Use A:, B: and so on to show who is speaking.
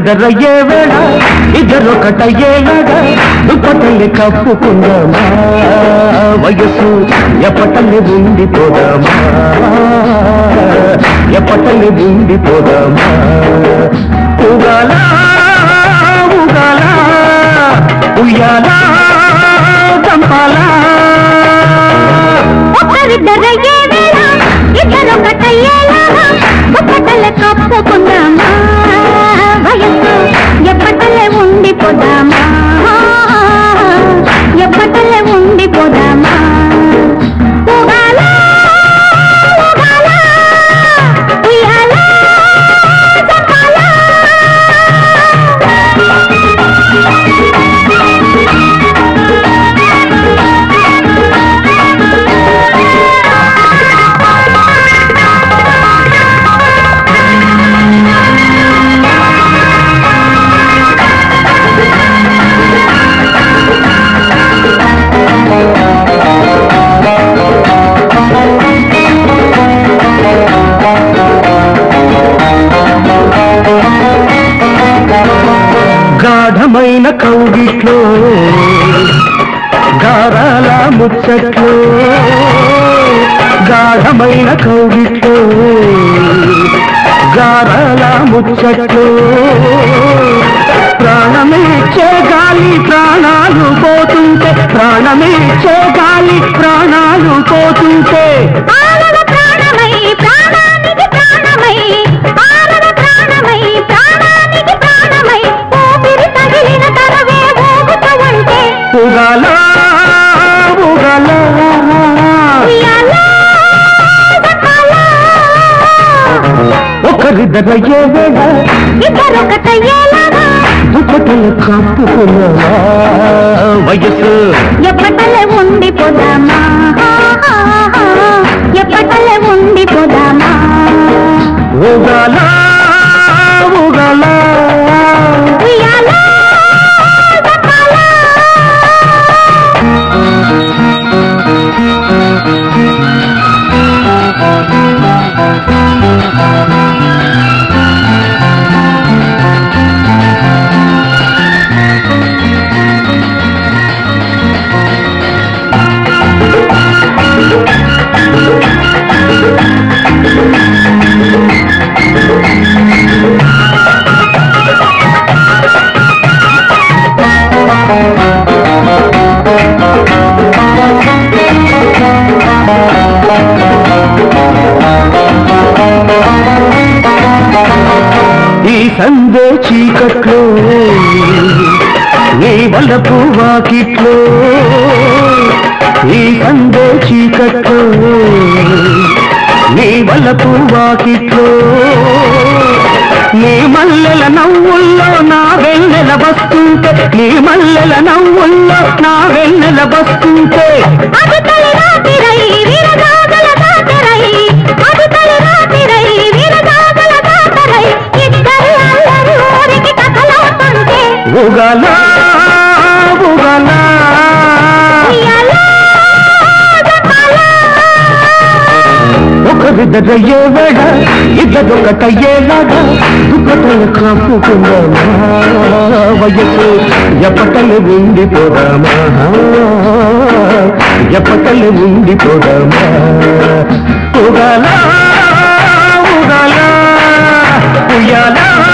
A: ఒకరిద్దరయ్యే వేళ ఇద్దరొకటయ్యేలాగా దుప్పటల్లి కప్పుకుందామా వయసు ఎప్పటల్లి ఉండిపోదామా ఎప్పటల్లి ఉండిపోదామా ఉగాల ఉగాల ఉయ్యాల చంపాలా
B: ఒకరిద్దరయ్యే వేళ ఇద్దరొకటయ్యేలాగా దుప్పటల కప్పుకుందామా వయస్సు ఎప్పటలే ఉండిపోదామా ఎప్పటలే ఉండిపోదామా ఊగాల, ఊగాల, ఉయ్యాల, చంపాల.
A: గాఢమైన కౌగిట్లో గారాల ముచ్చట్లో గాఢమైన కౌగిట్లో గారాల ముచ్చట్లో ప్రాణమిచ్చే గాలి ప్రాణాలు పోతుంటే ప్రాణమిచ్చే గాలి ప్రాణాలు పోతుంటే
B: ఆరవ ప్రాణమై ప్రాణానికి ప్రాణమై ఆరవ ప్రాణమై ప్రాణానికి ప్రాణమై ఊపిరి తగిలిన తరవే ఊగుతూ ఉంటే
A: ఉగాల ఉగాల
B: ఉయ్యాల, చంపాల.
A: ఒకరిద్దరయ్యే వేళ
B: ఇద్దరొకటయ్యేలాగా
A: దుప్పటలు కప్పుకున్నావా వయసు
B: ఎప్పటలే ఉండిపోదామా ఎప్పటలే ఉండిపోదామా
A: ఉగాల ఉగాల
B: ఉయ్యాల, చంపాల.
A: ఈ సందే చీకట్లో నీ వల్లపు వాకిట్లో ఈ సందే చీకట్లో నీ వల్లపు వాకిట్లో నీ మల్లెల నవ్వుల్లో నా వెన్నెల వస్తుంటే నీ మల్లెల నవ్వుల్లో నా వెన్నెల వస్తుంటే
B: అది తలి రాతిరై వీరగాగల దాతరై అది తలి రాతిరై వీరగాగల దాతరై ఇద్దరు అల్లరి ఊరికి కథలవుతుంటే
A: ఉగల ఉగల
B: ఉయ్యాల, జపాల.
A: ఒకరిద్దరయ్యే వేళ ఇద్దరొకటయ్యేలాగా దుప్పటలు కప్పుకున్నామా వయసు ఎప్పటలు ఉండిపోదామా ఎప్పటలు ఉండిపోదామా ఉగాల ఉగాల ఉయ్యాల